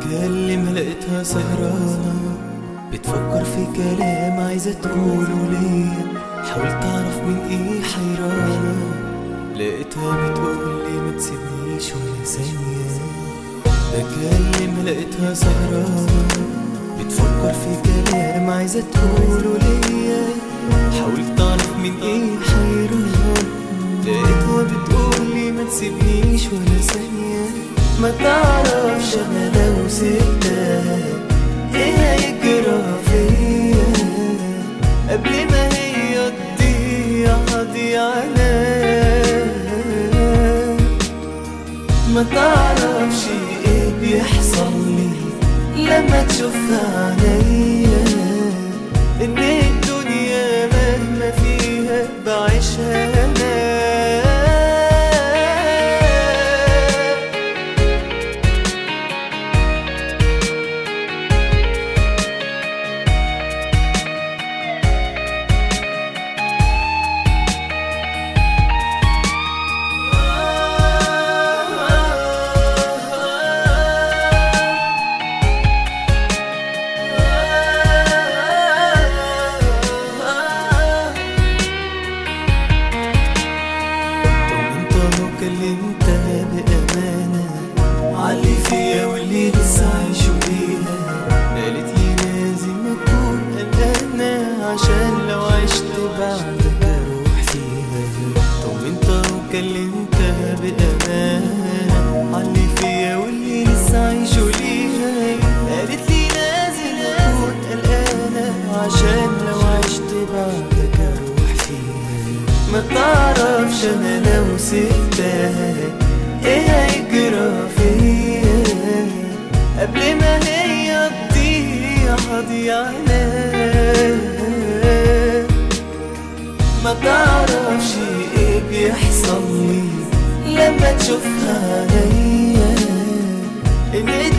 بكلم لقيتها سهرانة بتفكر في كلام عايزة تقوله ليا حاولت أعرف من إيه حيرانة لقيتها بتقولي ما تسيبنيش ولا ثانية بكلم لقيتها سهرانة بتفكر في كلام عايزة تقوله ليا حاولت أعرف من إيه حيرانة لقيتها بتقولي ما تسيبنيش ولا ثانية ما تعرفش أنا لو سبتها إيه هيجرى فيا قبل ما هي تضيع هضيع أنا ما تعرفش ايه بيحصل لي لما تشوفها عينيا ان الدنيا مهما فيها بعيشها انا طمنتها وكلمتها بأمانة علي فيا واللي لسه عايشوا بيها قالت لي لازم أكون قلقانة عشان لو عشت بعدك أروح فيها طمنتها وكلمتها بأمانة علي فيا واللي لسه عايشوا ليها قالت لي لازم أكون قلقانة عشان لو عشت بعدك أروح فيها ما تعرفش انا لو سبتها ايه هيجرى فيا قبل ما هي تضيع هضيع انا ما تعرفش ايه بيحصل لي لما تشوفها عينيا ان